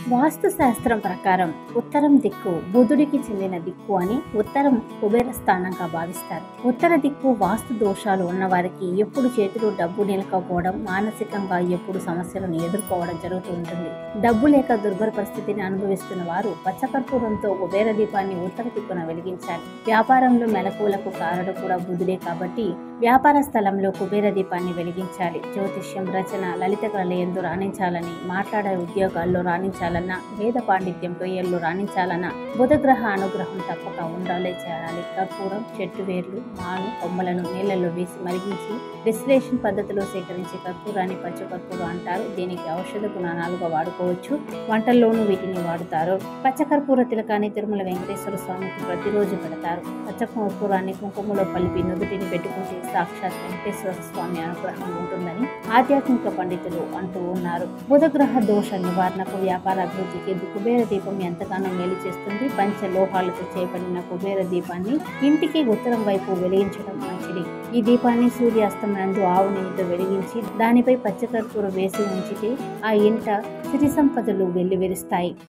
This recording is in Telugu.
వాస్తు శాస్త్రం ప్రకారం ఉత్తరం దిక్కు బుధుడికి చెందిన దిక్కు అని ఉత్తరం కుబేర స్థానంగా భావిస్తారు ఉత్తర దిక్కు వాస్తు దోషాలు ఉన్నవారికి ఎప్పుడు చేతిలో డబ్బు నిలకపోవడం మానసికంగా ఎప్పుడు సమస్యలను ఎదుర్కోవడం జరుగుతూ ఉంటుంది డబ్బు లేక దుర్భర పరిస్థితిని అనుభవిస్తున్న వారు పచ్చకర్పూరంతో కుబేర దీపాన్ని ఉత్తర దిక్కున వెలిగించాలి వ్యాపారంలో మెలకువలకు కారణం కూడా బుధుడే కాబట్టి వ్యాపార స్థలంలో కుబేర దీపాన్ని వెలిగించాలి జ్యోతిష్యం రచన లలిత కళ ఎందు రాణించాలని మాట్లాడే ఉద్యోగాల్లో రాణించాలన్నా వేద పాండిత్యం క్రియల్లో రాణించాలన్నా బుధగ్రహ అనుగ్రహం తప్పక ఉండాలి చేయాలి కర్పూరం చెట్టు వేర్లు మాను కొమ్మలను నీళ్లలో వేసి మరిగించి డిస్టిలేషన్ పద్ధతిలో సేకరించి కర్పూరాన్ని పచ్చకర్పూరం అంటారు దీనికి ఔషధ గుణాలుగా వాడుకోవచ్చు వంటల్లోనూ వీటిని వాడుతారు పచ్చకర్పూర తిలకాన్ని తిరుమల వెంకటేశ్వర స్వామికి ప్రతిరోజు పెడతారు పచ్చకర్పూరాన్ని కుంకుమలో కలిపి నుదుటిని పెట్టుకుంటే సాక్షాత్ వెంకటేశ్వర స్వామి అనుగ్రహం ఉంటుందని ఆధ్యాత్మిక పండితులు అంటూ ఉన్నారు బుధగ్రహ దోష నివారణకు వ్యాపార అభివృద్ధికి కుబేర దీపం ఎంతగానో మేలు చేస్తుంది పంచ లోహాలతో చేపడిన కుబేర దీపాన్ని ఇంటికి ఉత్తరం వైపు వెలిగించడం మంచిది ఈ దీపాన్ని సూర్యాస్తమనందు ఆవు నెయ్యితో వెలిగించి దానిపై పచ్చకర్పూర వేసి ఉంచితే ఆ ఇంట సిరి సంపదలు వెల్లివిరుస్తాయి